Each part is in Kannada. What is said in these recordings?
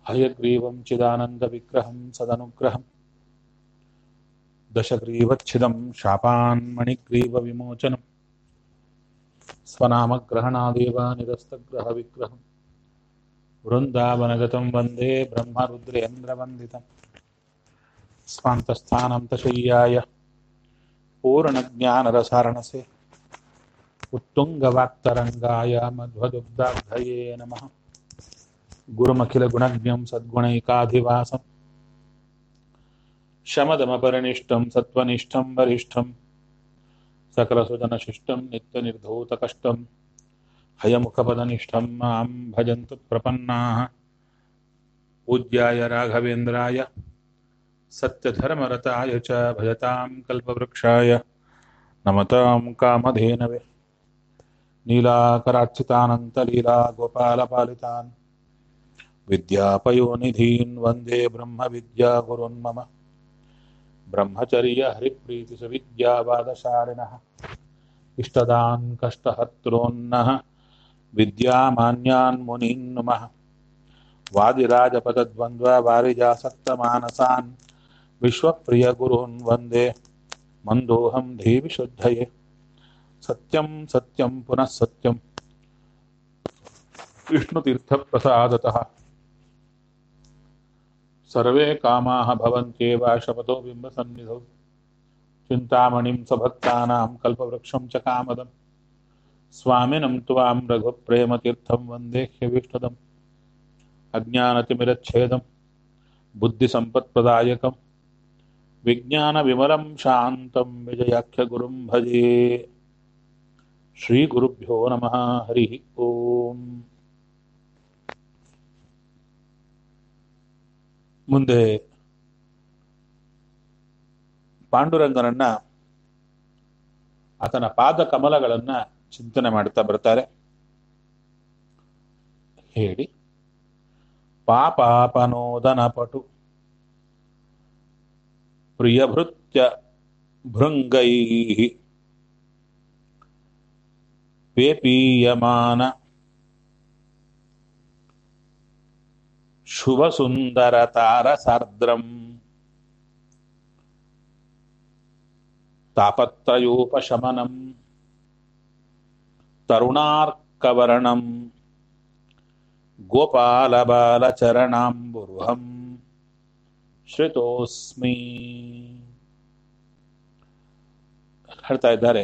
हयग्रीवं चिदानन्दविग्रहं सदनुग्रहं दशग्रीवच्छिदं शापान्मणिग्रीवविमोचनं स्वनामग्रहणादेव निरस्तग्रहविग्रहं वृन्दावनगतं वन्दे ब्रह्मरुद्रेन्द्रवन्दितं स्वान्तस्थानन्तशय्याय पूर्णज्ञानरसारणसे उत्तुङ्गवाक्तरङ्गाय मध्वदुग्धाब्धये नमः गुरुमखिलगुणज्ञं सद्गुणैकाधिवासं शमदमपरिनिष्टं सत्त्वनिष्ठं वरिष्ठं सकलसुजनशिष्टं नित्यनिर्धूतकष्टं हयमुखपदनिष्ठं मां भजन्तु प्रपन्नाः पूज्याय राघवेन्द्राय सत्यधर्मरताय च भजतां कल्पवृक्षाय नमतां कामधेनवे नीलाकरार्चितानन्तलीला गोपालपालितान् विद्यापयोनिधीन् वन्दे ब्रह्मविद्यागुरुन् मम ब्रह्मचर्यहरिप्रीतिसुविद्यावादशालिनः इष्टदान् कष्टहर्तॄन्नः विद्यामान्यान् मुनीन् नुमः वादिराजपदद्वन्द्ववारिजासक्तमानसान् विश्वप्रियगुरून् वन्दे मन्दोऽहं धीविशुद्धये सत्यं सत्यं पुनः सत्यं विष्णुतीर्थप्रसादतः सर्वे कामाः भवन्त्येव शपथो बिम्बसन्निधौ चिन्तामणिं स्वभक्तानां कल्पवृक्षं च कामदं स्वामिनं त्वां रघुप्रेमतीर्थं वन्दे ह्यविष्टदम् अज्ञानतिमिरच्छेदं बुद्धिसम्पत्प्रदायकं विज्ञानविमलं शान्तं विजयाख्यगुरुं भजे श्रीगुरुभ्यो नमः हरिः ಓಂ ಮುಂದೆ ಪಾಂಡುರಂಗನನ್ನ ಆತನ ಪಾದ ಕಮಲಗಳನ್ನ ಚಿಂತನೆ ಮಾಡ್ತಾ ಬರ್ತಾರೆ ಹೇಳಿ ಪಾಪಾಪನೋದನ ಪಟು ಪ್ರಿಯಭೃತ್ಯ ಭೃಂಗೈ ವೇಪೀಯಮಾನ ಶುಭಸುಂದರ ತಾರಸಾರ್ದ್ರಂ ತಾಪತ್ರಯೋಪಶಮನಂ ತರುಣಾರ್ಕವರ್ಣಂ ಗೋಪಾಲಬಾಲಚರಣಾಂಬುರುಹಂ ಶ್ರಿತೋಸ್ಮಿ ಹೇಳ್ತಾ ಇದ್ದಾರೆ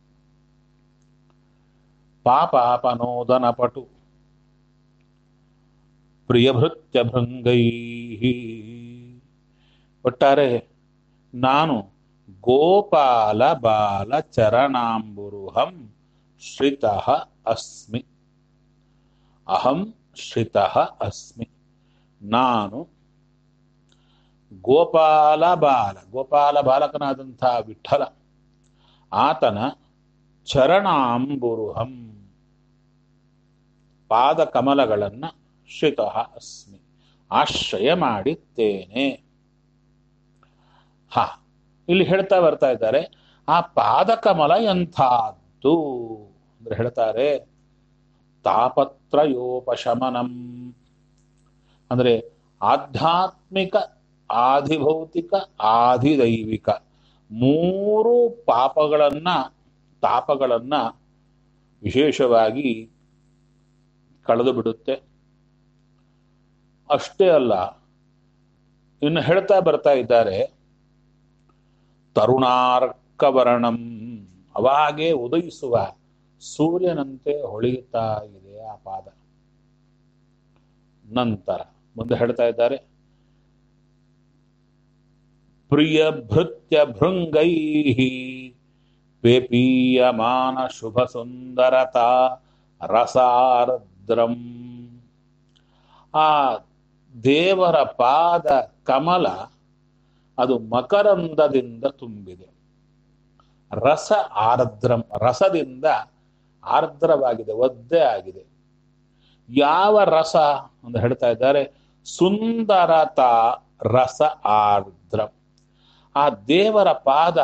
ಪಾಪಾಪನೋದನ ಪಟು ಪ್ರಿಯಭೃತ್ಯ ಭೃಂಗೈ ಒಟ್ಟಾರೆ ನಾನು ಗೋಪಾಲ ಬಾಲ ಚರಣಾಂಬುರುಹಂ ಶ್ರಿತ ಅಸ್ಮಿ ಅಹಂ ಶ್ರಿತ ಅಸ್ಮಿ ನಾನು ಗೋಪಾಲ ಬಾಲ ಗೋಪಾಲ ಬಾಲಕನಾದಂಥ ವಿಠಲ ಆತನ ಚರಣಾಂಬುರುಹಂ ಪಾದ ಕಮಲಗಳನ್ನ ಶ್ರಿತ ಅಸ್ಮಿ ಆಶ್ರಯ ಮಾಡಿದ್ದೇನೆ ಹ ಇಲ್ಲಿ ಹೇಳ್ತಾ ಬರ್ತಾ ಇದ್ದಾರೆ ಆ ಪಾದಕಮಲ ಎಂಥದ್ದು ಅಂದ್ರೆ ಹೇಳ್ತಾರೆ ತಾಪತ್ರಯೋಪಶಮನಂ ಅಂದ್ರೆ ಆಧ್ಯಾತ್ಮಿಕ ಆಧಿಭೌತಿಕ ಆಧಿದೈವಿಕ ಮೂರು ಪಾಪಗಳನ್ನ ತಾಪಗಳನ್ನ ವಿಶೇಷವಾಗಿ ಕಳೆದು ಬಿಡುತ್ತೆ ಅಷ್ಟೇ ಅಲ್ಲ ಇನ್ನು ಹೇಳ್ತಾ ಬರ್ತಾ ಇದ್ದಾರೆ ತರುಣಾರ್ಕವರ್ಣಂ ಅವಾಗೇ ಉದಯಿಸುವ ಸೂರ್ಯನಂತೆ ಹೊಳೆಯುತ್ತಾ ಇದೆ ಆ ಪಾದ ನಂತರ ಮುಂದೆ ಹೇಳ್ತಾ ಇದ್ದಾರೆ ಪ್ರಿಯ ಭೃತ್ಯ ಭೃಂಗೈ ವೇಪೀಯಮಾನ ಶುಭ ಸುಂದರತಾ ರಸಾರ್ದ್ರಂ ಆ ದೇವರ ಪಾದ ಕಮಲ ಅದು ಮಕರಂದದಿಂದ ತುಂಬಿದೆ ರಸ ಆರ್ದ್ರಂ ರಸದಿಂದ ಆರ್ದ್ರವಾಗಿದೆ ಒದ್ದೆ ಆಗಿದೆ ಯಾವ ರಸ ಅಂತ ಹೇಳ್ತಾ ಇದ್ದಾರೆ ಸುಂದರತಾ ರಸ ಆರ್ದ್ರಂ ಆ ದೇವರ ಪಾದ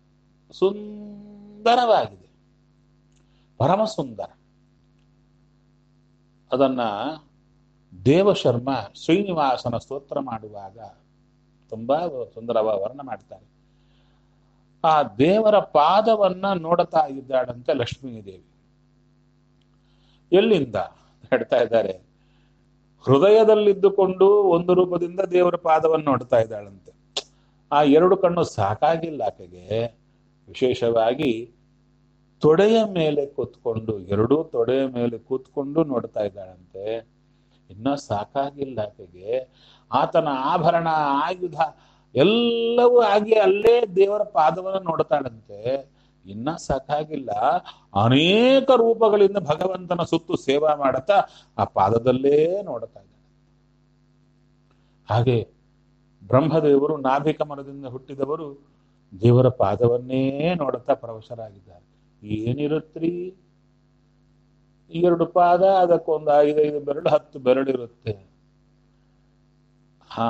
ಸುಂದರವಾಗಿದೆ ಪರಮ ಸುಂದರ ಅದನ್ನ ದೇವಶರ್ಮ ಶ್ರೀನಿವಾಸನ ಸ್ತೋತ್ರ ಮಾಡುವಾಗ ತುಂಬಾ ಸುಂದರವಾಗಿ ವರ್ಣ ಮಾಡ್ತಾರೆ ಆ ದೇವರ ಪಾದವನ್ನ ನೋಡುತ್ತಾ ಇದ್ದಾಳಂತೆ ಲಕ್ಷ್ಮೀದೇವಿ ಎಲ್ಲಿಂದ ಹೇಳ್ತಾ ಇದ್ದಾರೆ ಹೃದಯದಲ್ಲಿದ್ದುಕೊಂಡು ಒಂದು ರೂಪದಿಂದ ದೇವರ ಪಾದವನ್ನು ನೋಡ್ತಾ ಇದ್ದಾಳಂತೆ ಆ ಎರಡು ಕಣ್ಣು ಸಾಕಾಗಿಲ್ಲ ಆಕೆಗೆ ವಿಶೇಷವಾಗಿ ತೊಡೆಯ ಮೇಲೆ ಕೂತ್ಕೊಂಡು ಎರಡೂ ತೊಡೆಯ ಮೇಲೆ ಕೂತ್ಕೊಂಡು ನೋಡ್ತಾ ಇದ್ದಾಳಂತೆ ಇನ್ನ ಸಾಕಾಗಿಲ್ಲ ಆಕೆಗೆ ಆತನ ಆಭರಣ ಆಯುಧ ಎಲ್ಲವೂ ಆಗಿ ಅಲ್ಲೇ ದೇವರ ಪಾದವನ್ನು ನೋಡ್ತಾಳಂತೆ ಇನ್ನ ಸಾಕಾಗಿಲ್ಲ ಅನೇಕ ರೂಪಗಳಿಂದ ಭಗವಂತನ ಸುತ್ತು ಸೇವಾ ಮಾಡುತ್ತಾ ಆ ಪಾದದಲ್ಲೇ ನೋಡ್ತಾ ಇದ್ದಾಳೆ ಹಾಗೆ ಬ್ರಹ್ಮದೇವರು ನಾಭಿಕಮನದಿಂದ ಹುಟ್ಟಿದವರು ದೇವರ ಪಾದವನ್ನೇ ನೋಡುತ್ತಾ ಪರವಶರಾಗಿದ್ದಾರೆ ಏನಿರುತ್ತ್ರಿ ಈ ಎರಡು ಪಾದ ಅದಕ್ಕೊಂದು ಐದೈದು ಬೆರಳು ಹತ್ತು ಬೆರಳಿರುತ್ತೆ ಹಾ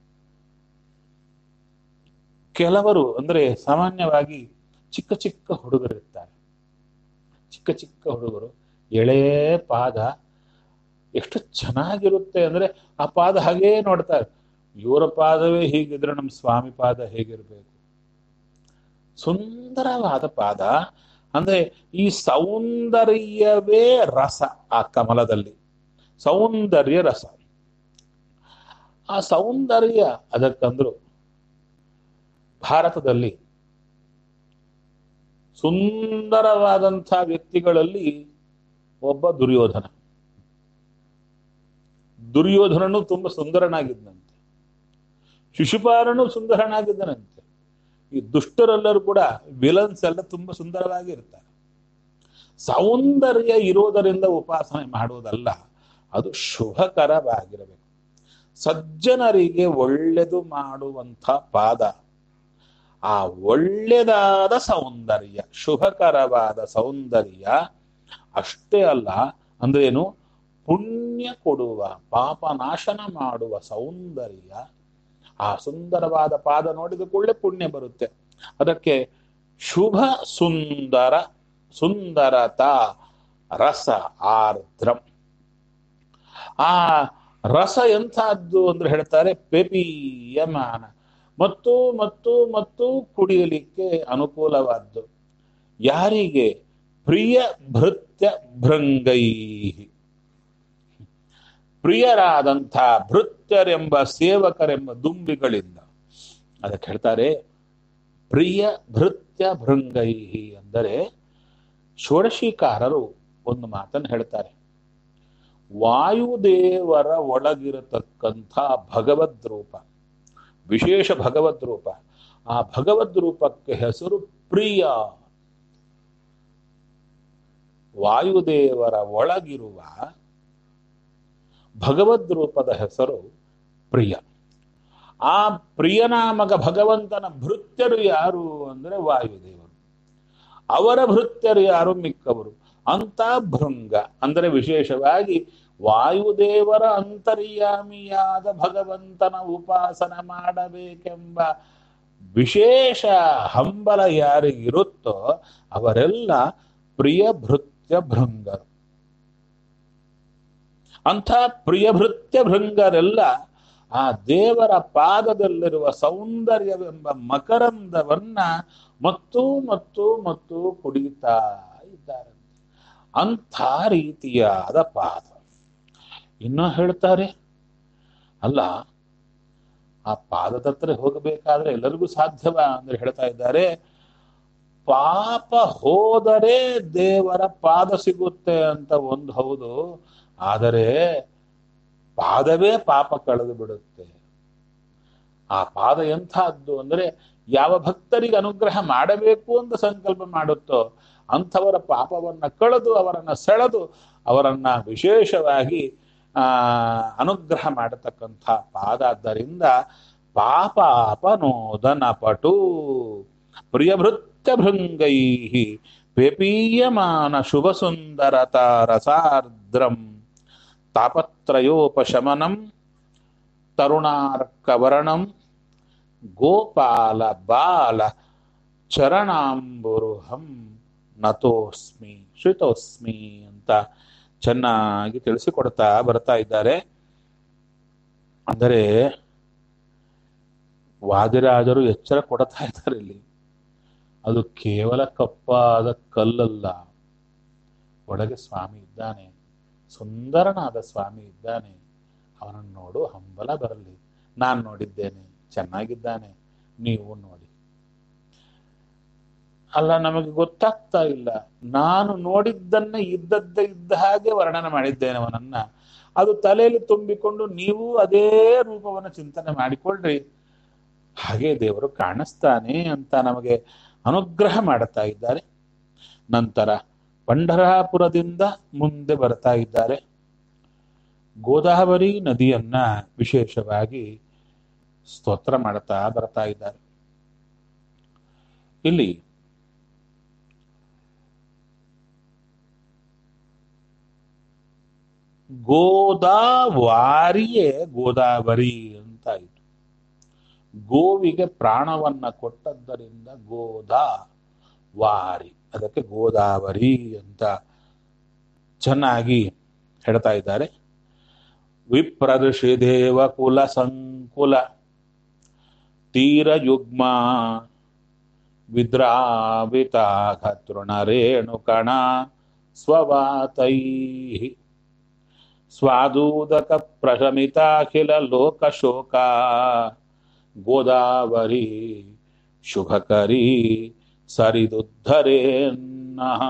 ಕೆಲವರು ಅಂದ್ರೆ ಸಾಮಾನ್ಯವಾಗಿ ಚಿಕ್ಕ ಚಿಕ್ಕ ಹುಡುಗರಿರ್ತಾರೆ ಚಿಕ್ಕ ಚಿಕ್ಕ ಹುಡುಗರು ಎಳೆ ಪಾದ ಎಷ್ಟು ಚೆನ್ನಾಗಿರುತ್ತೆ ಅಂದ್ರೆ ಆ ಪಾದ ಹಾಗೇ ನೋಡ್ತಾರೆ ಇವರ ಪಾದವೇ ಹೀಗಿದ್ರೆ ನಮ್ಮ ಸ್ವಾಮಿ ಪಾದ ಹೇಗಿರ್ಬೇಕು ಸುಂದರವಾದ ಪಾದ ಅಂದ್ರೆ ಈ ಸೌಂದರ್ಯವೇ ರಸ ಆ ಕಮಲದಲ್ಲಿ ಸೌಂದರ್ಯ ರಸ ಆ ಸೌಂದರ್ಯ ಅದಕ್ಕಂದ್ರು ಭಾರತದಲ್ಲಿ ಸುಂದರವಾದಂಥ ವ್ಯಕ್ತಿಗಳಲ್ಲಿ ಒಬ್ಬ ದುರ್ಯೋಧನ ದುರ್ಯೋಧನನು ತುಂಬಾ ಸುಂದರನಾಗಿದ್ದಂತೆ ಶಿಶುಪಾಲನು ಸುಂದರನಾಗಿದ್ದನಂತೆ ಈ ದುಷ್ಟರೆಲ್ಲರೂ ಕೂಡ ವಿಲನ್ಸ್ ಎಲ್ಲ ತುಂಬಾ ಸುಂದರವಾಗಿ ಇರ್ತಾರೆ ಸೌಂದರ್ಯ ಇರೋದರಿಂದ ಉಪಾಸನೆ ಮಾಡುವುದಲ್ಲ ಅದು ಶುಭಕರವಾಗಿರಬೇಕು ಸಜ್ಜನರಿಗೆ ಒಳ್ಳೆದು ಮಾಡುವಂಥ ಪಾದ ಆ ಒಳ್ಳೆದಾದ ಸೌಂದರ್ಯ ಶುಭಕರವಾದ ಸೌಂದರ್ಯ ಅಷ್ಟೇ ಅಲ್ಲ ಅಂದ್ರೇನು ಪುಣ್ಯ ಕೊಡುವ ಪಾಪ ನಾಶನ ಮಾಡುವ ಸೌಂದರ್ಯ ಆ ಸುಂದರವಾದ ಪಾದ ನೋಡಿದ ಕೂಡಲೇ ಪುಣ್ಯ ಬರುತ್ತೆ ಅದಕ್ಕೆ ಶುಭ ಸುಂದರ ಸುಂದರತಾ ರಸ ಆರ್ದ್ರಂ ಆ ರಸ ಎಂಥದ್ದು ಅಂದ್ರೆ ಹೇಳ್ತಾರೆ ಪೆಪಿಯಮಾನ ಮತ್ತು ಮತ್ತು ಮತ್ತು ಕುಡಿಯಲಿಕ್ಕೆ ಅನುಕೂಲವಾದ್ದು ಯಾರಿಗೆ ಪ್ರಿಯ ಭೃತ್ಯ ಭೃಂಗೈ ಪ್ರಿಯರಾದಂಥ ಭೃತ್ಯರೆಂಬ ಸೇವಕರೆಂಬ ದುಂಬಿಗಳಿಂದ ಅದಕ್ಕೆ ಹೇಳ್ತಾರೆ ಪ್ರಿಯ ಭೃತ್ಯ ಭೃಂಗೈ ಅಂದರೆ ಷೋಡಶಿಕಾರರು ಒಂದು ಮಾತನ್ನು ಹೇಳ್ತಾರೆ ವಾಯುದೇವರ ಒಳಗಿರತಕ್ಕಂಥ ಭಗವದ್ ರೂಪ ವಿಶೇಷ ಭಗವದ್ ರೂಪ ಆ ಭಗವದ್ ರೂಪಕ್ಕೆ ಹೆಸರು ಪ್ರಿಯ ವಾಯುದೇವರ ಒಳಗಿರುವ ಭಗವದ್ ರೂಪದ ಹೆಸರು ಪ್ರಿಯ ಆ ಪ್ರಿಯನಾಮಕ ಭಗವಂತನ ಭೃತ್ಯರು ಯಾರು ಅಂದ್ರೆ ವಾಯುದೇವರು ಅವರ ಭೃತ್ಯರು ಯಾರು ಮಿಕ್ಕವರು ಅಂತ ಭೃಂಗ ಅಂದರೆ ವಿಶೇಷವಾಗಿ ವಾಯುದೇವರ ಅಂತರ್ಯಾಮಿಯಾದ ಭಗವಂತನ ಉಪಾಸನ ಮಾಡಬೇಕೆಂಬ ವಿಶೇಷ ಹಂಬಲ ಯಾರಿಗಿರುತ್ತೋ ಅವರೆಲ್ಲ ಪ್ರಿಯ ಭೃತ್ಯ ಭೃಂಗರು ಅಂಥ ಪ್ರಿಯಭೃತ್ಯ ಭೃಂಗರೆಲ್ಲ ಆ ದೇವರ ಪಾದದಲ್ಲಿರುವ ಸೌಂದರ್ಯವೆಂಬ ಮಕರಂದವನ್ನ ಮತ್ತು ಮತ್ತು ಮತ್ತು ಕುಡಿತಾ ಇದ್ದಾರೆ ಅಂಥ ರೀತಿಯಾದ ಪಾದ ಇನ್ನೂ ಹೇಳ್ತಾರೆ ಅಲ್ಲ ಆ ಪಾದದ ಹತ್ರ ಹೋಗಬೇಕಾದ್ರೆ ಎಲ್ಲರಿಗೂ ಸಾಧ್ಯವ ಅಂದ್ರೆ ಹೇಳ್ತಾ ಇದ್ದಾರೆ ಪಾಪ ಹೋದರೆ ದೇವರ ಪಾದ ಸಿಗುತ್ತೆ ಅಂತ ಒಂದು ಹೌದು ಆದರೆ ಪಾದವೇ ಪಾಪ ಕಳೆದು ಬಿಡುತ್ತೆ ಆ ಪಾದ ಎಂಥದ್ದು ಅಂದ್ರೆ ಯಾವ ಭಕ್ತರಿಗೆ ಅನುಗ್ರಹ ಮಾಡಬೇಕು ಅಂತ ಸಂಕಲ್ಪ ಮಾಡುತ್ತೋ ಅಂಥವರ ಪಾಪವನ್ನ ಕಳೆದು ಅವರನ್ನ ಸೆಳೆದು ಅವರನ್ನ ವಿಶೇಷವಾಗಿ ಆ ಅನುಗ್ರಹ ಮಾಡತಕ್ಕಂಥ ಪಾದಾದ್ದರಿಂದ ಪಾಪ ಅಪನೋದನ ಪಟು ಪ್ರಿಯಭೃತ್ಯ ಭೃಂಗೈ ಪೇಪೀಯಮಾನ ಶುಭ ಸುಂದರತಾ ರಸಾರ್ದ್ರಂ ತಾಪತ್ರಯೋಪಶಮನಂ ತರುಣಾರ್ಕವರ್ಣಂ ಗೋಪಾಲ ಬಾಲ ಚರಣಾಂಬುರುಹಂ ನತೋಸ್ಮಿ ಶ್ರುತೋಸ್ಮಿ ಅಂತ ಚೆನ್ನಾಗಿ ತಿಳಿಸಿಕೊಡ್ತಾ ಬರ್ತಾ ಇದ್ದಾರೆ ಅಂದರೆ ವಾದಿರಾಜರು ಎಚ್ಚರ ಕೊಡ್ತಾ ಇದ್ದಾರೆ ಇಲ್ಲಿ ಅದು ಕೇವಲ ಕಪ್ಪಾದ ಕಲ್ಲಲ್ಲ ಒಳಗೆ ಸ್ವಾಮಿ ಇದ್ದಾನೆ ಸುಂದರನಾದ ಸ್ವಾಮಿ ಇದ್ದಾನೆ ಅವನನ್ನು ನೋಡು ಹಂಬಲ ಬರಲಿ ನಾನು ನೋಡಿದ್ದೇನೆ ಚೆನ್ನಾಗಿದ್ದಾನೆ ನೀವು ನೋಡಿ ಅಲ್ಲ ನಮಗೆ ಗೊತ್ತಾಗ್ತಾ ಇಲ್ಲ ನಾನು ನೋಡಿದ್ದನ್ನ ಇದ್ದದ್ದ ಇದ್ದ ಹಾಗೆ ವರ್ಣನೆ ಮಾಡಿದ್ದೇನೆ ಅವನನ್ನ ಅದು ತಲೆಯಲ್ಲಿ ತುಂಬಿಕೊಂಡು ನೀವು ಅದೇ ರೂಪವನ್ನು ಚಿಂತನೆ ಮಾಡಿಕೊಳ್ಳ್ರಿ ಹಾಗೆ ದೇವರು ಕಾಣಿಸ್ತಾನೆ ಅಂತ ನಮಗೆ ಅನುಗ್ರಹ ಮಾಡುತ್ತಾ ಇದ್ದಾರೆ ನಂತರ ಪಂಢರಾಪುರದಿಂದ ಮುಂದೆ ಬರ್ತಾ ಇದ್ದಾರೆ ಗೋದಾವರಿ ನದಿಯನ್ನ ವಿಶೇಷವಾಗಿ ಸ್ತೋತ್ರ ಮಾಡುತ್ತಾ ಬರ್ತಾ ಇದ್ದಾರೆ ಇಲ್ಲಿ ಗೋದಾವಾರಿಯೇ ಗೋದಾವರಿ ಅಂತ ಆಯಿತು ಗೋವಿಗೆ ಪ್ರಾಣವನ್ನ ಕೊಟ್ಟದ್ದರಿಂದ ಗೋದಾ ವಾರಿ ಅದಕ್ಕೆ ಗೋದಾವರಿ ಅಂತ ಚೆನ್ನಾಗಿ ಹೇಳ್ತಾ ಇದ್ದಾರೆ ವಿಪ್ರದೃಷಿ ದೇವ ಕುಲ ಸಂಕುಲ ತೀರ ಯುಗ್ಮ ವಿದ್ರಾವಿತಾಘ ತೃಣರೇಣುಕಣ ಸ್ವವಾತೈ ಸ್ವಾದೂದಕ ಪ್ರಶಮಿತಾಖಿಲ ಲೋಕಶೋಕ ಗೋದಾವರಿ ಶುಭಕರಿ ಸರಿದುದ್ಧರೇನ್ನಃ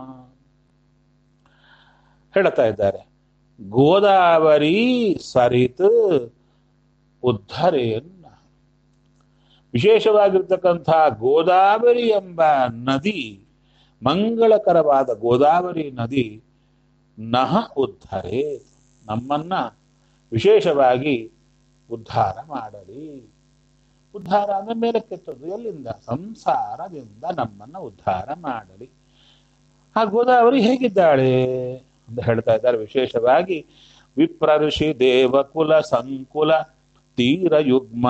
ಹೇಳ್ತಾ ಇದ್ದಾರೆ ಗೋದಾವರಿ ಸರಿತ್ ಉದ್ಧರೇನ್ನ ವಿಶೇಷವಾಗಿರ್ತಕ್ಕಂಥ ಗೋದಾವರಿ ಎಂಬ ನದಿ ಮಂಗಳಕರವಾದ ಗೋದಾವರಿ ನದಿ ನಹ ಉದ್ಧರೇ ನಮ್ಮನ್ನ ವಿಶೇಷವಾಗಿ ಉದ್ಧಾರ ಮಾಡಲಿ ಉದ್ಧಾರ ಅಂದ್ರೆ ಮೇಲೆ ಕೆತ್ತದ್ದು ಎಲ್ಲಿಂದ ಸಂಸಾರದಿಂದ ನಮ್ಮನ್ನ ಉದ್ಧಾರ ಮಾಡಲಿ ಆ ಗೋದಾವರಿ ಹೇಗಿದ್ದಾಳೆ ಅಂತ ಹೇಳ್ತಾ ಇದ್ದಾರೆ ವಿಶೇಷವಾಗಿ ವಿಪ್ರ ಋಷಿ ದೇವಕುಲ ಸಂಕುಲ ತೀರ ಯುಗ್ಮ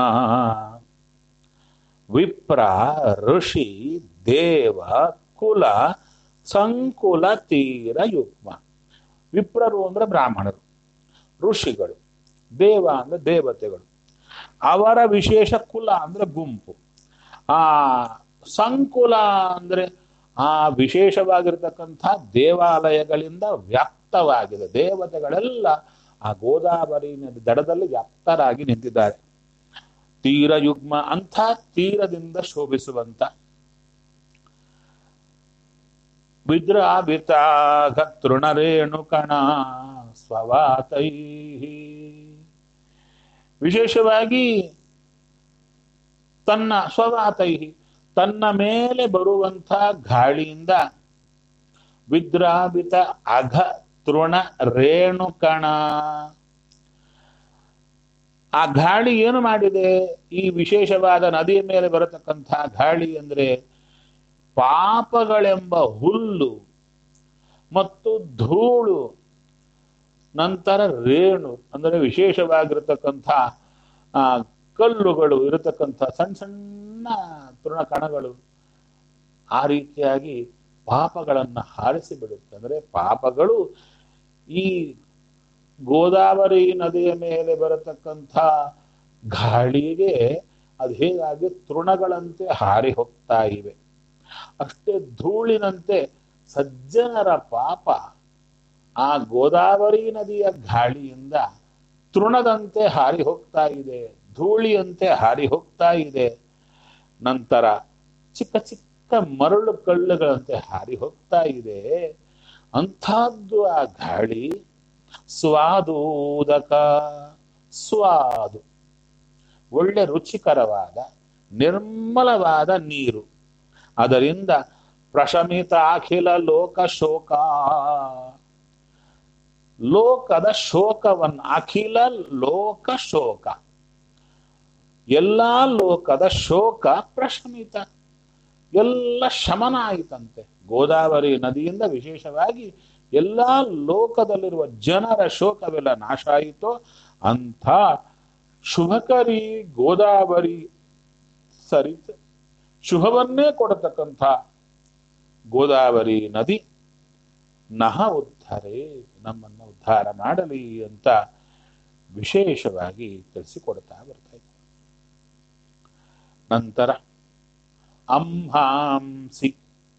ವಿಪ್ರ ಋಷಿ ದೇವ ಕುಲ ಸಂಕುಲ ತೀರ ಯುಗ್ಮ ವಿಪ್ರರು ಅಂದ್ರೆ ಬ್ರಾಹ್ಮಣರು ಋಷಿಗಳು ದೇವ ಅಂದ್ರೆ ದೇವತೆಗಳು ಅವರ ವಿಶೇಷ ಕುಲ ಅಂದ್ರೆ ಗುಂಪು ಆ ಸಂಕುಲ ಅಂದ್ರೆ ಆ ವಿಶೇಷವಾಗಿರ್ತಕ್ಕಂಥ ದೇವಾಲಯಗಳಿಂದ ವ್ಯಾಪ್ತವಾಗಿದೆ ದೇವತೆಗಳೆಲ್ಲ ಆ ಗೋದಾವರಿ ನದಿ ದಡದಲ್ಲಿ ವ್ಯಾಪ್ತರಾಗಿ ನಿಂತಿದ್ದಾರೆ ತೀರ ಯುಗ್ಮ ಅಂಥ ತೀರದಿಂದ ಶೋಭಿಸುವಂತ ವಿದ್ರಾಭಿತಾಘ ತೃಣರೇಣುಕಣ ಸ್ವವಾತೈ ವಿಶೇಷವಾಗಿ ತನ್ನ ಸ್ವವಾತೈ ತನ್ನ ಮೇಲೆ ಬರುವಂಥ ಗಾಳಿಯಿಂದ ವಿದ್ರಾಭಿತ ಅಘ ತೃಣ ರೇಣುಕಣ ಆ ಗಾಳಿ ಏನು ಮಾಡಿದೆ ಈ ವಿಶೇಷವಾದ ನದಿಯ ಮೇಲೆ ಬರತಕ್ಕಂಥ ಗಾಳಿ ಅಂದ್ರೆ ಪಾಪಗಳೆಂಬ ಹುಲ್ಲು ಮತ್ತು ಧೂಳು ನಂತರ ರೇಣು ಅಂದರೆ ವಿಶೇಷವಾಗಿರತಕ್ಕಂಥ ಆ ಕಲ್ಲುಗಳು ಇರತಕ್ಕಂಥ ಸಣ್ಣ ಸಣ್ಣ ತೃಣಕಣಗಳು ಆ ರೀತಿಯಾಗಿ ಪಾಪಗಳನ್ನು ಹಾರಿಸಿ ಬಿಡುತ್ತೆ ಅಂದರೆ ಪಾಪಗಳು ಈ ಗೋದಾವರಿ ನದಿಯ ಮೇಲೆ ಬರತಕ್ಕಂಥ ಗಾಳಿಗೆ ಅದು ಹೇಗಾಗಿ ತೃಣಗಳಂತೆ ಹಾರಿ ಹೋಗ್ತಾ ಇವೆ ಅಷ್ಟೇ ಧೂಳಿನಂತೆ ಸಜ್ಜನರ ಪಾಪ ಆ ಗೋದಾವರಿ ನದಿಯ ಗಾಳಿಯಿಂದ ತೃಣದಂತೆ ಹಾರಿ ಹೋಗ್ತಾ ಇದೆ ಧೂಳಿಯಂತೆ ಹಾರಿ ಹೋಗ್ತಾ ಇದೆ ನಂತರ ಚಿಕ್ಕ ಚಿಕ್ಕ ಮರಳು ಕಳ್ಳುಗಳಂತೆ ಹಾರಿ ಹೋಗ್ತಾ ಇದೆ ಅಂಥದ್ದು ಆ ಗಾಳಿ ಸ್ವಾದೂದಕ ಸ್ವಾದು ಒಳ್ಳೆ ರುಚಿಕರವಾದ ನಿರ್ಮಲವಾದ ನೀರು ಅದರಿಂದ ಪ್ರಶಮಿತ ಅಖಿಲ ಲೋಕ ಶೋಕ ಲೋಕದ ಶೋಕವನ್ನು ಅಖಿಲ ಲೋಕ ಶೋಕ ಎಲ್ಲಾ ಲೋಕದ ಶೋಕ ಪ್ರಶಮಿತ ಎಲ್ಲ ಶಮನ ಆಯಿತಂತೆ ಗೋದಾವರಿ ನದಿಯಿಂದ ವಿಶೇಷವಾಗಿ ಎಲ್ಲಾ ಲೋಕದಲ್ಲಿರುವ ಜನರ ಶೋಕವೆಲ್ಲ ನಾಶ ಆಯಿತು ಅಂಥ ಶುಭಕರಿ ಗೋದಾವರಿ ಸರಿತ ಶುಭವನ್ನೇ ಕೊಡತಕ್ಕಂಥ ಗೋದಾವರಿ ನದಿ ನಹ ಉದ್ಧಾರೆ ನಮ್ಮನ್ನು ಉದ್ಧಾರ ಮಾಡಲಿ ಅಂತ ವಿಶೇಷವಾಗಿ ತಿಳಿಸಿಕೊಡ್ತಾ ಬರ್ತಾ ಇದ್ದಾರೆ ನಂತರ ಅಂಹಾಂಸಿ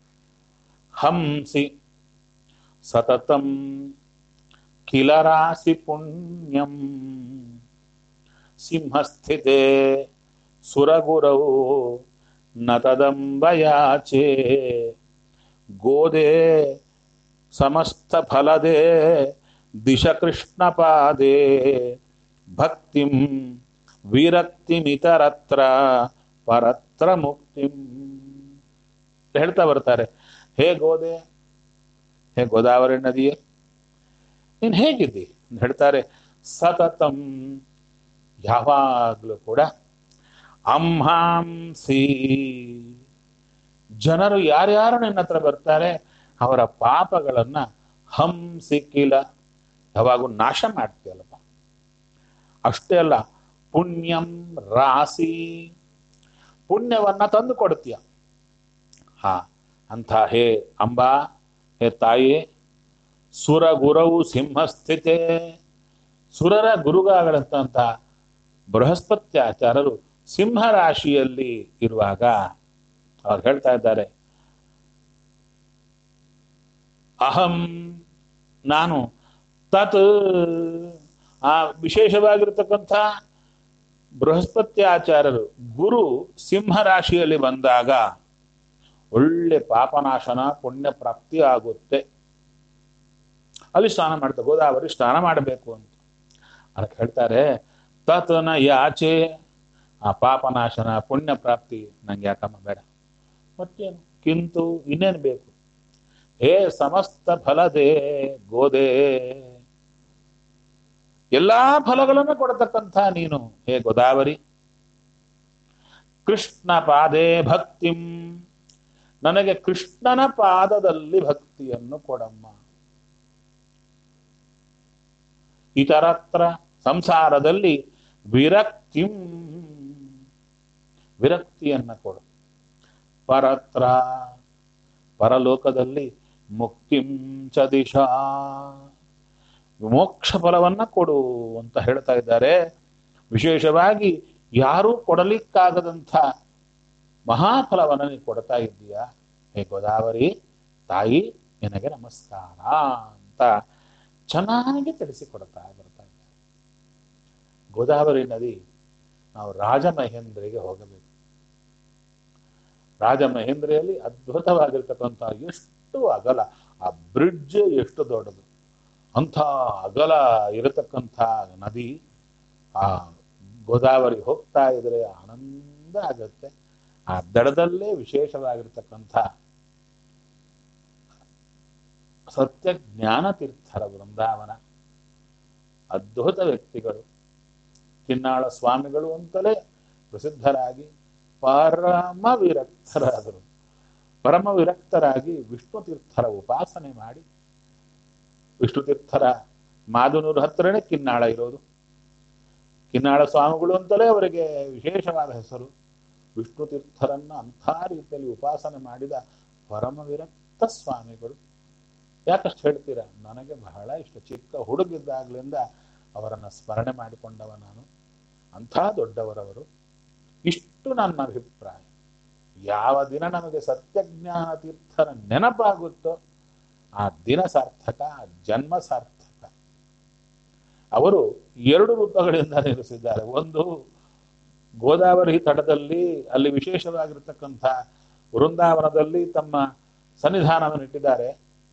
ಹಂಸಿ ಸತತಂ ಕಿಲರಾಸಿ ಪುಣ್ಯಂ ಸಿಂಹಸ್ಥಿತೆ ಸುರಗುರೌ ನ ತದಂಬಯಾಚೆ ಗೋದೆ ಸಮಸ್ತ ಫಲದೆ ದಿಶ ಕೃಷ್ಣ ಪಾದೆ ಭಕ್ತಿಂ ವಿರಕ್ತಿಮಿತರತ್ರ ಪರತ್ರ ಮುಕ್ತಿಂ ಹೇಳ್ತಾ ಬರ್ತಾರೆ ಹೇ ಗೋದೆ ಹೇ ಗೋದಾವರಿ ನದಿಯೇ ನೀನ್ ಹೇಗಿದ್ದಿ ಅಂತ ಹೇಳ್ತಾರೆ ಸತತಂ ಯಾವಾಗ್ಲೂ ಕೂಡ ಅಂಹಾಂಸಿ ಜನರು ಯಾರ್ಯಾರು ನಿನ್ನ ಹತ್ರ ಬರ್ತಾರೆ ಅವರ ಪಾಪಗಳನ್ನ ಹಂಸಿಕ್ಕಿಲ್ಲ ಯಾವಾಗೂ ನಾಶ ಮಾಡ್ತೀಯಲ್ಲಪ್ಪ ಅಷ್ಟೇ ಅಲ್ಲ ಪುಣ್ಯಂ ರಾಸಿ ಪುಣ್ಯವನ್ನ ತಂದು ಕೊಡ್ತೀಯ ಹಾ ಅಂತ ಹೇ ಅಂಬಾ ಹೇ ತಾಯಿ ಸುರ ಗುರವು ಸಿಂಹಸ್ಥಿತೆ ಸುರರ ಗುರುಗಳಂತ ಬೃಹಸ್ಪತ್ಯಾಚಾರರು ಸಿಂಹ ರಾಶಿಯಲ್ಲಿ ಇರುವಾಗ ಅವ್ರು ಹೇಳ್ತಾ ಇದ್ದಾರೆ ಅಹಂ ನಾನು ತತ್ ಆ ವಿಶೇಷವಾಗಿರ್ತಕ್ಕಂಥ ಬೃಹಸ್ಪತ್ಯಾಚಾರ್ಯರು ಗುರು ಸಿಂಹ ರಾಶಿಯಲ್ಲಿ ಬಂದಾಗ ಒಳ್ಳೆ ಪಾಪನಾಶನ ಪುಣ್ಯ ಪ್ರಾಪ್ತಿ ಆಗುತ್ತೆ ಅಲ್ಲಿ ಸ್ನಾನ ಮಾಡ್ತಾರೆ ಗೋದಾವರಿ ಸ್ನಾನ ಮಾಡಬೇಕು ಅಂತ ಅದಕ್ಕೆ ಹೇಳ್ತಾರೆ ತತ್ನ ಯಾಚೆ ಆ ಪಾಪನಾಶನ ಪುಣ್ಯ ಪ್ರಾಪ್ತಿ ನಂಗೆ ಯಾಕಮ್ಮ ಬೇಡ ಮತ್ತೇನು ಕಿಂತು ಇನ್ನೇನು ಬೇಕು ಹೇ ಸಮಸ್ತ ಫಲದೇ ಗೋದೆ ಎಲ್ಲಾ ಫಲಗಳನ್ನು ಕೊಡತಕ್ಕಂಥ ನೀನು ಹೇ ಗೋದಾವರಿ ಕೃಷ್ಣ ಪಾದೇ ಭಕ್ತಿಂ ನನಗೆ ಕೃಷ್ಣನ ಪಾದದಲ್ಲಿ ಭಕ್ತಿಯನ್ನು ಕೊಡಮ್ಮ ಇತರತ್ರ ಸಂಸಾರದಲ್ಲಿ ವಿರಕ್ತಿಂ ವಿರಕ್ತಿಯನ್ನ ಕೊಡು ಪರತ್ರ ಪರಲೋಕದಲ್ಲಿ ಮುಕ್ತಿಂ ಚ ದಿಶಾ ಮೋಕ್ಷ ಫಲವನ್ನ ಕೊಡು ಅಂತ ಹೇಳ್ತಾ ಇದ್ದಾರೆ ವಿಶೇಷವಾಗಿ ಯಾರೂ ಕೊಡಲಿಕ್ಕಾಗದಂಥ ಮಹಾಫಲವನ್ನು ನೀನು ಕೊಡ್ತಾ ಇದ್ದೀಯಾ ಹೇ ಗೋದಾವರಿ ತಾಯಿ ನಿನಗೆ ನಮಸ್ಕಾರ ಅಂತ ಚೆನ್ನಾಗಿ ತಿಳಿಸಿಕೊಡ್ತಾ ಬರ್ತಾ ಇದ್ದಾರೆ ಗೋದಾವರಿ ನದಿ ನಾವು ರಾಜಮಹೇಂದ್ರಿಗೆ ಹೋಗಬೇಕು ರಾಜಮಹೇಂದ್ರಿಯಲ್ಲಿ ಅದ್ಭುತವಾಗಿರ್ತಕ್ಕಂಥ ಎಷ್ಟು ಅಗಲ ಆ ಬ್ರಿಡ್ಜ್ ಎಷ್ಟು ದೊಡ್ಡದು ಅಂಥ ಅಗಲ ಇರತಕ್ಕಂಥ ನದಿ ಆ ಗೋದಾವರಿ ಹೋಗ್ತಾ ಇದ್ರೆ ಆನಂದ ಆಗುತ್ತೆ ಆ ದಡದಲ್ಲೇ ವಿಶೇಷವಾಗಿರ್ತಕ್ಕಂಥ ಸತ್ಯ ಜ್ಞಾನ ತೀರ್ಥರ ವೃಂದಾವನ ಅದ್ಭುತ ವ್ಯಕ್ತಿಗಳು ಕಿನ್ನಾಳ ಸ್ವಾಮಿಗಳು ಅಂತಲೇ ಪ್ರಸಿದ್ಧರಾಗಿ ಪರಮ ವಿರಕ್ತರಾದರು ಪರಮ ವಿರಕ್ತರಾಗಿ ವಿಷ್ಣು ತೀರ್ಥರ ಉಪಾಸನೆ ಮಾಡಿ ವಿಷ್ಣು ತೀರ್ಥರ ಮಾದುನೂರು ಹತ್ರನೇ ಕಿನ್ನಾಳ ಇರೋದು ಕಿನ್ನಾಳ ಸ್ವಾಮಿಗಳು ಅಂತಲೇ ಅವರಿಗೆ ವಿಶೇಷವಾದ ಹೆಸರು ವಿಷ್ಣು ತೀರ್ಥರನ್ನ ಅಂಥ ರೀತಿಯಲ್ಲಿ ಉಪಾಸನೆ ಮಾಡಿದ ಪರಮ ವಿರಕ್ತ ಸ್ವಾಮಿಗಳು ಯಾಕಷ್ಟು ಹೇಳ್ತೀರಾ ನನಗೆ ಬಹಳ ಇಷ್ಟ ಚಿಕ್ಕ ಹುಡುಗಿದ್ದಾಗ್ಲಿಂದ ಅವರನ್ನ ಸ್ಮರಣೆ ಮಾಡಿಕೊಂಡವ ನಾನು ಅಂಥ ದೊಡ್ಡವರವರು ಇಷ್ಟು ನನ್ನ ಅಭಿಪ್ರಾಯ ಯಾವ ದಿನ ನಮಗೆ ಸತ್ಯಜ್ಞಾನ ತೀರ್ಥರ ನೆನಪಾಗುತ್ತೋ ಆ ದಿನ ಸಾರ್ಥಕ ಆ ಜನ್ಮ ಸಾರ್ಥಕ ಅವರು ಎರಡು ರೂಪಗಳಿಂದ ನಿಲ್ಲಿಸಿದ್ದಾರೆ ಒಂದು ಗೋದಾವರಿ ತಟದಲ್ಲಿ ಅಲ್ಲಿ ವಿಶೇಷವಾಗಿರ್ತಕ್ಕಂಥ ವೃಂದಾವನದಲ್ಲಿ ತಮ್ಮ ಸನ್ನಿಧಾನವನ್ನು ಇಟ್ಟಿದ್ದಾರೆ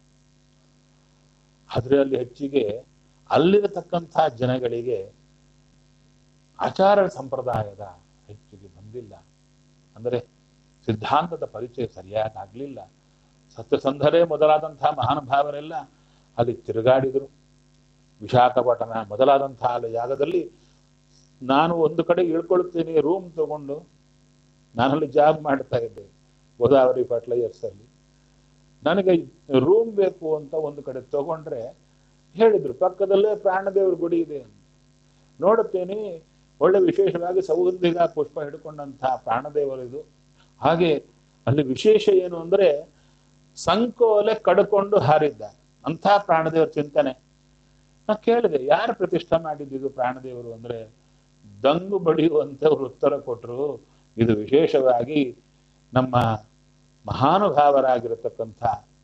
ಅದರಲ್ಲಿ ಹೆಚ್ಚಿಗೆ ಅಲ್ಲಿರತಕ್ಕಂಥ ಜನಗಳಿಗೆ ಆಚಾರ ಸಂಪ್ರದಾಯದ ಹೆಚ್ಚಿಗೆ ಬಂದಿಲ್ಲ ಅಂದರೆ ಸಿದ್ಧಾಂತದ ಪರಿಚಯ ಸರಿಯಾಗಿ ಆಗಲಿಲ್ಲ ಸತ್ಯಸಂಧರೇ ಮೊದಲಾದಂತಹ ಮಹಾನುಭಾವರೆಲ್ಲ ಅಲ್ಲಿ ತಿರುಗಾಡಿದರು ವಿಶಾಖಪಟ್ಟಣ ಮೊದಲಾದಂತಹ ಅಲ್ಲಿ ಜಾಗದಲ್ಲಿ ನಾನು ಒಂದು ಕಡೆ ಇಳ್ಕೊಳ್ತೀನಿ ರೂಮ್ ತಗೊಂಡು ನಾನಲ್ಲಿ ಜಾಬ್ ಮಾಡ್ತಾ ಇದ್ದೆ ಗೋದಾವರಿ ಫರ್ಟಿಲೈಸರ್ಸ್ ಅಲ್ಲಿ ನನಗೆ ರೂಮ್ ಬೇಕು ಅಂತ ಒಂದು ಕಡೆ ತಗೊಂಡ್ರೆ ಹೇಳಿದ್ರು ಪಕ್ಕದಲ್ಲೇ ಪ್ರಾಣದೇವ್ರ ಗುಡಿ ಇದೆ ಅಂತ ನೋಡುತ್ತೇನೆ ಒಳ್ಳೆ ವಿಶೇಷವಾಗಿ ಸೌಗಂಧಿಗ ಪುಷ್ಪ ಹಿಡ್ಕೊಂಡಂತಹ ಪ್ರಾಣದೇವರಿದು ಹಾಗೆ ಅಲ್ಲಿ ವಿಶೇಷ ಏನು ಅಂದ್ರೆ ಸಂಕೋಲೆ ಕಡ್ಕೊಂಡು ಹಾರಿದ್ದ ಅಂಥ ಪ್ರಾಣದೇವರ ಚಿಂತನೆ ನಾ ಕೇಳಿದೆ ಯಾರು ಪ್ರತಿಷ್ಠೆ ಮಾಡಿದ್ದು ಪ್ರಾಣದೇವರು ಅಂದ್ರೆ ದಂಗು ಬಡಿಯುವಂತೆ ಅವರು ಉತ್ತರ ಕೊಟ್ಟರು ಇದು ವಿಶೇಷವಾಗಿ ನಮ್ಮ ಮಹಾನುಭಾವರಾಗಿರತಕ್ಕಂಥ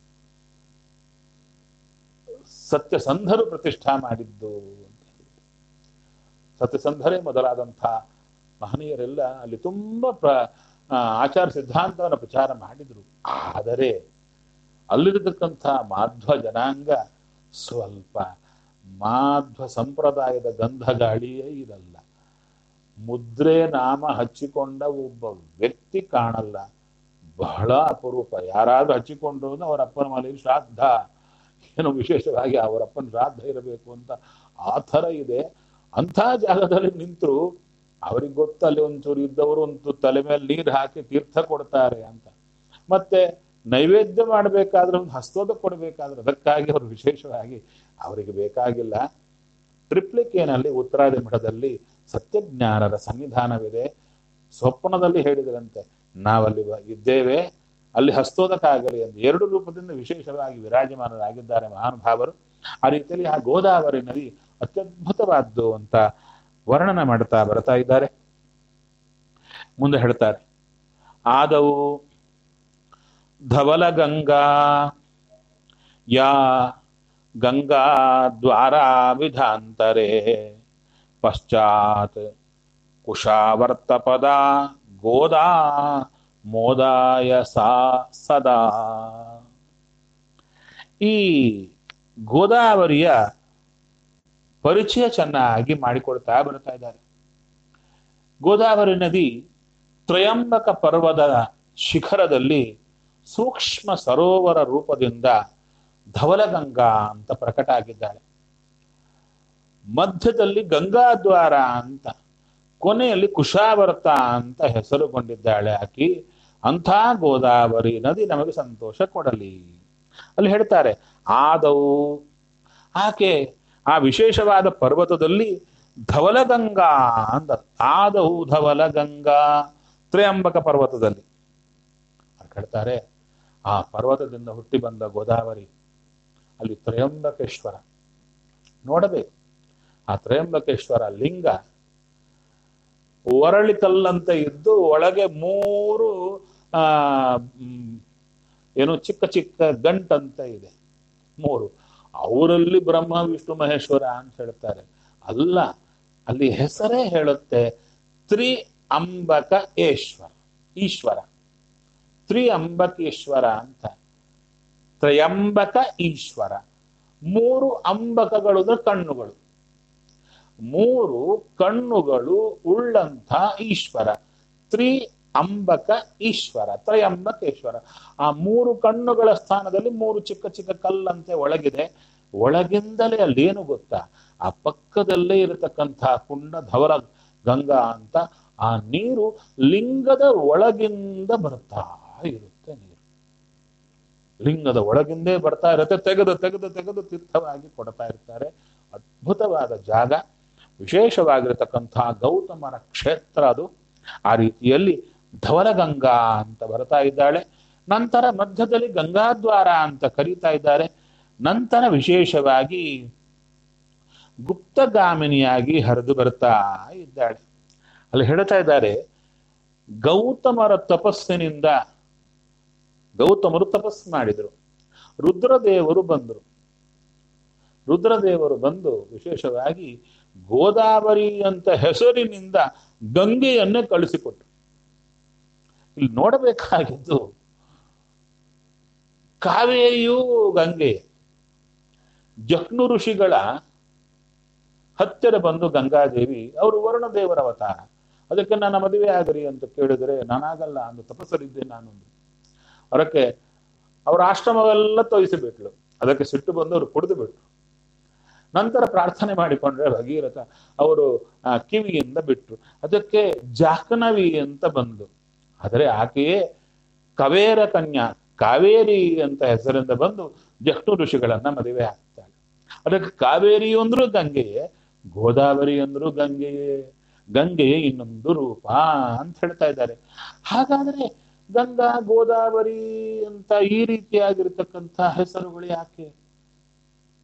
ಸತ್ಯಸಂಧರು ಪ್ರತಿಷ್ಠಾ ಮಾಡಿದ್ದು ಅಂತ ಹೇಳಿದ್ರು. ಸತ್ಯಸಂಧರೇ ಮೊದಲಾದಂಥ ಮಹನೀಯರೆಲ್ಲ ಅಲ್ಲಿ ತುಂಬ ಪ್ರ ಆ, ಆಚಾರ ಸಿದ್ಧಾಂತವನ್ನು ಪ್ರಚಾರ ಮಾಡಿದರು ಆದರೆ ಅಲ್ಲಿರತಕ್ಕಂಥ ಮಾಧ್ವ ಜನಾಂಗ ಸ್ವಲ್ಪ ಮಾಧ್ವ ಸಂಪ್ರದಾಯದ ಗಂಧ ಗಾಳಿಯೇ ಇರಲ್ಲ ಮುದ್ರೆ ನಾಮ ಹಚ್ಚಿಕೊಂಡ ಒಬ್ಬ ವ್ಯಕ್ತಿ ಕಾಣಲ್ಲ ಬಹಳ ಅಪರೂಪ ಯಾರಾದ್ರೂ ಹಚ್ಚಿಕೊಂಡು ಅಂದ್ರೆ ಅವರ ಅಪ್ಪನ ಮನೆಯಲ್ಲಿ ಶ್ರಾದ್ದ ಏನೋ ವಿಶೇಷವಾಗಿ ಅವರಪ್ಪನ ಶ್ರಾದ್ದ ಇರಬೇಕು ಅಂತ ಆ ಥರ ಇದೆ ಅಂಥ ಜಾಗದಲ್ಲಿ ನಿಂತರು ಅವ್ರಿಗೆ ಗೊತ್ತು ಅಲ್ಲಿ ಒಂಚೂರು ಇದ್ದವರು ಒಂದು ತಲೆ ಮೇಲೆ ನೀರು ಹಾಕಿ ತೀರ್ಥ ಕೊಡ್ತಾರೆ ಅಂತ ಮತ್ತೆ ನೈವೇದ್ಯ ಮಾಡಬೇಕಾದ್ರೆ ಒಂದು ಹಸ್ತೋದ ಕೊಡಬೇಕಾದ್ರೆ ಅದಕ್ಕಾಗಿ ಅವರು ವಿಶೇಷವಾಗಿ ಅವರಿಗೆ ಬೇಕಾಗಿಲ್ಲ ಟ್ರಿಪ್ಲಿಕೇನಲ್ಲಿ ಉತ್ತರಾದಿ ಮಠದಲ್ಲಿ ಸತ್ಯಜ್ಞಾನರ ಸನ್ನಿಧಾನವಿದೆ ಸ್ವಪ್ನದಲ್ಲಿ ಹೇಳಿದರಂತೆ ನಾವಲ್ಲಿ ಬ- ಇದ್ದೇವೆ ಅಲ್ಲಿ ಹಸ್ತೋದಕ್ಕಾಗಲಿ ಎಂದು ಎರಡು ರೂಪದಿಂದ ವಿಶೇಷವಾಗಿ ವಿರಾಜಮಾನರಾಗಿದ್ದಾರೆ ಮಹಾನುಭಾವರು ಆ ರೀತಿಯಲ್ಲಿ ಆ ಗೋದಾವರಿ ನದಿ ಅತ್ಯದ್ಭುತವಾದ್ದು ಅಂತ ವರ್ಣನ ಮಾಡ್ತಾ ಬರ್ತಾ ಇದ್ದಾರೆ ಮುಂದೆ ಹೇಳ್ತಾರೆ ಆದವು ಧವಲ ಗಂಗಾ ಯಾ ಗಂಗಾ ದ್ವಾರ ವಿಧಾಂತರೆ ಪಶ್ಚಾತ್ ಕುಶಾವರ್ತಪದ ಗೋದಾ ಮೋದಾಯ ಸಾ ಸದಾ ಈ ಗೋದಾವರಿಯ ಪರಿಚಯ ಚೆನ್ನಾಗಿ ಮಾಡಿಕೊಡ್ತಾ ಬರ್ತಾ ಇದ್ದಾರೆ ಗೋದಾವರಿ ನದಿ ತ್ರಯಂಬಕ ಪರ್ವದ ಶಿಖರದಲ್ಲಿ ಸೂಕ್ಷ್ಮ ಸರೋವರ ರೂಪದಿಂದ ಧವಲಗಂಗಾ ಅಂತ ಪ್ರಕಟ ಆಗಿದ್ದಾಳೆ ಮಧ್ಯದಲ್ಲಿ ಗಂಗಾದ್ವಾರ ಅಂತ ಕೊನೆಯಲ್ಲಿ ಕುಶಾವರ್ತ ಅಂತ ಹೆಸರುಗೊಂಡಿದ್ದಾಳೆ ಆಕಿ ಅಂಥ ಗೋದಾವರಿ ನದಿ ನಮಗೆ ಸಂತೋಷ ಕೊಡಲಿ ಅಲ್ಲಿ ಹೇಳ್ತಾರೆ ಆದವು ಆಕೆ ಆ ವಿಶೇಷವಾದ ಪರ್ವತದಲ್ಲಿ ಧವಲಗಂಗಾ ಅಂತ ಆದವು ಧವಲಗಂಗಾ ತ್ರಯಂಬಕ ಪರ್ವತದಲ್ಲಿ ಅವ್ರು ಹೇಳ್ತಾರೆ ಆ ಪರ್ವತದಿಂದ ಹುಟ್ಟಿ ಬಂದ ಗೋದಾವರಿ ಅಲ್ಲಿ ತ್ರಯಂಬಕೇಶ್ವರ ನೋಡಬೇಕು ಆ ತ್ರಯಂಬಕೇಶ್ವರ ಲಿಂಗ ಒರಳಿಕಲ್ಲಂತೆ ಇದ್ದು ಒಳಗೆ ಮೂರು ಆ ಮ್, ಏನು ಚಿಕ್ಕ ಚಿಕ್ಕ ಗಂಟಂತ ಇದೆ ಮೂರು ಅವರಲ್ಲಿ ಬ್ರಹ್ಮ ವಿಷ್ಣು ಮಹೇಶ್ವರ ಅಂತ ಹೇಳ್ತಾರೆ ಅಲ್ಲ ಅಲ್ಲಿ ಹೆಸರೇ ಹೇಳುತ್ತೆ ತ್ರಿ ಅಂಬಕ ಈಶ್ವರ ಈಶ್ವರ ತ್ರಿ ಅಂಬಕೇಶ್ವರ ಅಂತ ತ್ರಯಂಬಕ ಈಶ್ವರ ಮೂರು ಅಂಬಕಗಳು ಅಂದ್ರೆ ಕಣ್ಣುಗಳು ಮೂರು ಕಣ್ಣುಗಳು ಉಳ್ಳಂಥ ಈಶ್ವರ ತ್ರಿ ಅಂಬಕ ಈಶ್ವರ ತ್ರಯಂಬಕೇಶ್ವರ ಆ ಮೂರು ಕಣ್ಣುಗಳ ಸ್ಥಾನದಲ್ಲಿ ಮೂರು ಚಿಕ್ಕ ಚಿಕ್ಕ ಕಲ್ಲಂತೆ ಒಳಗಿದೆ ಒಳಗಿಂದಲೇ ಅಲ್ಲೇನು ಗೊತ್ತಾ ಆ ಪಕ್ಕದಲ್ಲೇ ಇರತಕ್ಕಂಥ ಕುಂಡ ಧವಲ ಗಂಗಾ ಅಂತ ಆ ನೀರು ಲಿಂಗದ ಒಳಗಿಂದ ಬರ್ತಾ ಇರುತ್ತೆ ನೀರು ಲಿಂಗದ ಒಳಗಿಂದೇ ಬರ್ತಾ ಇರುತ್ತೆ ತೆಗೆದು ತೆಗೆದು ತೆಗೆದು ತೀರ್ಥವಾಗಿ ಕೊಡ್ತಾ ಇರ್ತಾರೆ ಅದ್ಭುತವಾದ ಜಾಗ ವಿಶೇಷವಾಗಿರತಕ್ಕಂಥ ಗೌತಮನ ಕ್ಷೇತ್ರ ಅದು ಆ ರೀತಿಯಲ್ಲಿ ಧವಲಗಂಗಾ ಅಂತ ಬರ್ತಾ ಇದ್ದಾಳೆ ನಂತರ ಮಧ್ಯದಲ್ಲಿ ಗಂಗಾದ್ವಾರ ಅಂತ ಕರೀತಾ ಇದ್ದಾರೆ ನಂತರ ವಿಶೇಷವಾಗಿ ಗುಪ್ತಗಾಮಿನಿಯಾಗಿ ಹರಿದು ಬರ್ತಾ ಇದ್ದಾಳೆ ಅಲ್ಲಿ ಹೇಳ್ತಾ ಇದ್ದಾರೆ ಗೌತಮರ ತಪಸ್ಸಿನಿಂದ ಗೌತಮರು ತಪಸ್ಸು ಮಾಡಿದರು ರುದ್ರದೇವರು ಬಂದರು ರುದ್ರದೇವರು ಬಂದು ವಿಶೇಷವಾಗಿ ಗೋದಾವರಿ ಅಂತ ಹೆಸರಿನಿಂದ ಗಂಗೆಯನ್ನೇ ಕಳಿಸಿಕೊಟ್ರು ಇಲ್ಲಿ ನೋಡಬೇಕಾಗಿದ್ದು ಕಾವೇರಿಯೂ ಗಂಗೆ ಜಕ್ನು ಋಷಿಗಳ ಹತ್ತಿರ ಬಂದು ಗಂಗಾದೇವಿ ಅವರು ವರುಣದೇವರ ಅವತಾರ ಅದಕ್ಕೆ ನನ್ನ ಮದುವೆ ಆಗರಿ ಅಂತ ಕೇಳಿದರೆ ನಾನಾಗಲ್ಲ ಅಂದು ತಪಸ್ಸರಿದ್ದೆ ನಾನು ಅಂದ್ರು. ಅದಕ್ಕೆ ಅವರ ಆಶ್ರಮವೆಲ್ಲ ತೋರಿಸಿಬಿಟ್ಲು ಅದಕ್ಕೆ ಸಿಟ್ಟು ಬಂದು ಅವರು ಕುಡಿದು ಬಿಟ್ರು ನಂತರ ಪ್ರಾರ್ಥನೆ ಮಾಡಿಕೊಂಡ್ರೆ ಭಗೀರಥ ಅವರು ಆ ಕಿವಿಯಿಂದ ಬಿಟ್ರು ಅದಕ್ಕೆ ಜಾಹ್ನವಿ ಅಂತ ಬಂದು ಆದರೆ ಆಕೆಯೇ ಕವೇರ ಕನ್ಯಾ ಕಾವೇರಿ ಅಂತ ಹೆಸರಿಂದ ಬಂದು ಜಕ್ನು ಋಷಿಗಳನ್ನ ಮದುವೆ ಆಗ್ತಾಳೆ ಅದಕ್ಕೆ ಕಾವೇರಿ ಅಂದ್ರೂ ಗಂಗೆಯೇ ಗೋದಾವರಿ ಅಂದ್ರೂ ಗಂಗೆಯೇ ಗಂಗೆಯೇ ಇನ್ನೊಂದು ರೂಪ ಅಂತ ಹೇಳ್ತಾ ಇದ್ದಾರೆ ಹಾಗಾದ್ರೆ ಗಂಗಾ ಗೋದಾವರಿ ಅಂತ ಈ ರೀತಿಯಾಗಿರ್ತಕ್ಕಂಥ ಹೆಸರುಗಳು ಯಾಕೆ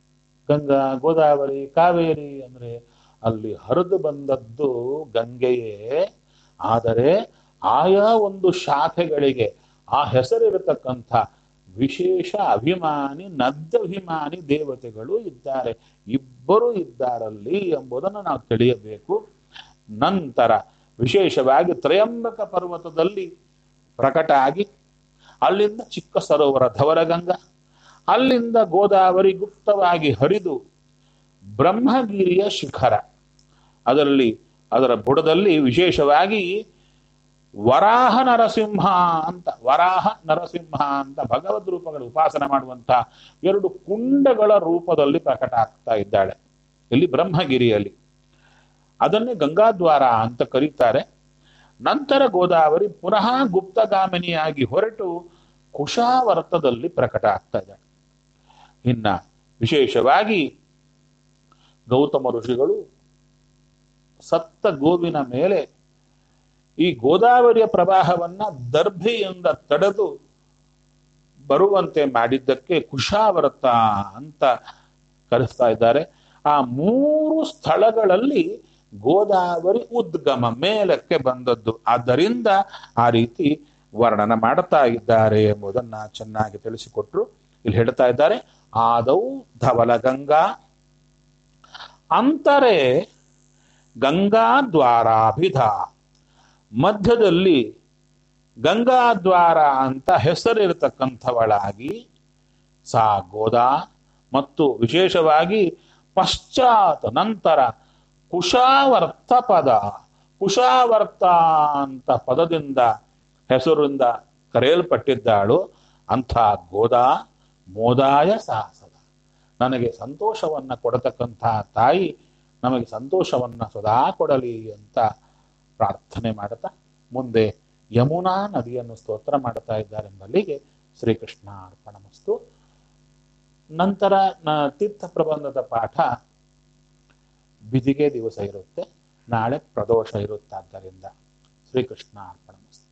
ಗಂಗಾ ಗೋದಾವರಿ ಕಾವೇರಿ ಅಂದ್ರೆ ಅಲ್ಲಿ ಹರಿದು ಬಂದದ್ದು ಗಂಗೆಯೇ ಆದರೆ ಆಯಾ ಒಂದು ಶಾಖೆಗಳಿಗೆ ಆ ಹೆಸರಿರತಕ್ಕಂಥ ವಿಶೇಷ ಅಭಿಮಾನಿ ನದ್ದಭಿಮಾನಿ ದೇವತೆಗಳು ಇದ್ದಾರೆ ಇಬ್ಬರು ಇದ್ದಾರಲ್ಲಿ ಎಂಬುದನ್ನು ನಾವು ತಿಳಿಯಬೇಕು ನಂತರ ವಿಶೇಷವಾಗಿ ತ್ರಯಂಬಕ ಪರ್ವತದಲ್ಲಿ ಪ್ರಕಟ ಆಗಿ ಅಲ್ಲಿಂದ ಚಿಕ್ಕ ಸರೋವರ ಧವರಗಂಗಾ ಅಲ್ಲಿಂದ ಗೋದಾವರಿ ಗುಪ್ತವಾಗಿ ಹರಿದು ಬ್ರಹ್ಮಗಿರಿಯ ಶಿಖರ ಅದರಲ್ಲಿ ಅದರ ಬುಡದಲ್ಲಿ ವಿಶೇಷವಾಗಿ ವರಾಹ ನರಸಿಂಹ ಅಂತ ವರಾಹ ನರಸಿಂಹ ಅಂತ ಭಗವದ್ ರೂಪಗಳ ಉಪಾಸನ ಮಾಡುವಂತ ಎರಡು ಕುಂಡಗಳ ರೂಪದಲ್ಲಿ ಪ್ರಕಟ ಆಗ್ತಾ ಇದ್ದಾಳೆ ಇಲ್ಲಿ ಬ್ರಹ್ಮಗಿರಿಯಲ್ಲಿ ಅದನ್ನೇ ಗಂಗಾದ್ವಾರ ಅಂತ ಕರೀತಾರೆ ನಂತರ ಗೋದಾವರಿ ಪುನಃ ಗುಪ್ತಗಾಮಿನಿಯಾಗಿ ಹೊರಟು ಕುಶಾವರ್ತದಲ್ಲಿ ಪ್ರಕಟ ಆಗ್ತಾ ಇದ್ದಾಳೆ ಇನ್ನ ವಿಶೇಷವಾಗಿ ಗೌತಮ ಋಷಿಗಳು ಸತ್ತ ಗೋವಿನ ಮೇಲೆ ಈ ಗೋದಾವರಿಯ ಪ್ರವಾಹವನ್ನ ದರ್ಭೆಯಿಂದ ತಡೆದು ಬರುವಂತೆ ಮಾಡಿದ್ದಕ್ಕೆ ಕುಶಾವರ್ತ ಅಂತ ಕರೆಸ್ತಾ ಇದ್ದಾರೆ ಆ ಮೂರು ಸ್ಥಳಗಳಲ್ಲಿ ಗೋದಾವರಿ ಉದ್ಗಮ ಮೇಲಕ್ಕೆ ಬಂದದ್ದು ಆದ್ದರಿಂದ ಆ ರೀತಿ ವರ್ಣನ ಮಾಡುತ್ತಾ ಇದ್ದಾರೆ ಎಂಬುದನ್ನ ಚೆನ್ನಾಗಿ ತಿಳಿಸಿಕೊಟ್ರು ಇಲ್ಲಿ ಹೇಳ್ತಾ ಇದ್ದಾರೆ ಆದೌ ಧವಲ ಗಂಗಾ ಅಂತರೇ ಗಂಗಾದ್ವಾರಾಭಿಧ ಮಧ್ಯದಲ್ಲಿ ಗಂಗಾದ್ವಾರ ಅಂತ ಹೆಸರಿರತಕ್ಕಂಥವಳಾಗಿ ಸಾ ಗೋದಾ ಮತ್ತು ವಿಶೇಷವಾಗಿ ಪಶ್ಚಾತ್ ನಂತರ ಕುಶಾವರ್ತ ಪದ ಕುಶಾವರ್ತ ಅಂತ ಪದದಿಂದ ಹೆಸರಿಂದ ಕರೆಯಲ್ಪಟ್ಟಿದ್ದಾಳು ಅಂಥ ಗೋದಾ ಮೋದಾಯ ಸಾಹಸದ ನನಗೆ ಸಂತೋಷವನ್ನ ಕೊಡತಕ್ಕಂಥ ತಾಯಿ ನಮಗೆ ಸಂತೋಷವನ್ನ ಸದಾ ಕೊಡಲಿ ಅಂತ ಪ್ರಾರ್ಥನೆ ಮಾಡುತ್ತಾ ಮುಂದೆ ಯಮುನಾ ನದಿಯನ್ನು ಸ್ತೋತ್ರ ಮಾಡುತ್ತಾ ಇದ್ದಾರೆಂಬಲ್ಲಿಗೆ ಶ್ರೀಕೃಷ್ಣ ಅರ್ಪಣಮಸ್ತು ನಂತರ ನ ತೀರ್ಥ ಪ್ರಬಂಧದ ಪಾಠ ಬಿದಿಗೆ ದಿವಸ ಇರುತ್ತೆ ನಾಳೆ ಪ್ರದೋಷ ಇರುತ್ತಾದ್ದರಿಂದ ಶ್ರೀಕೃಷ್ಣ ಅರ್ಪಣಮಸ್ತು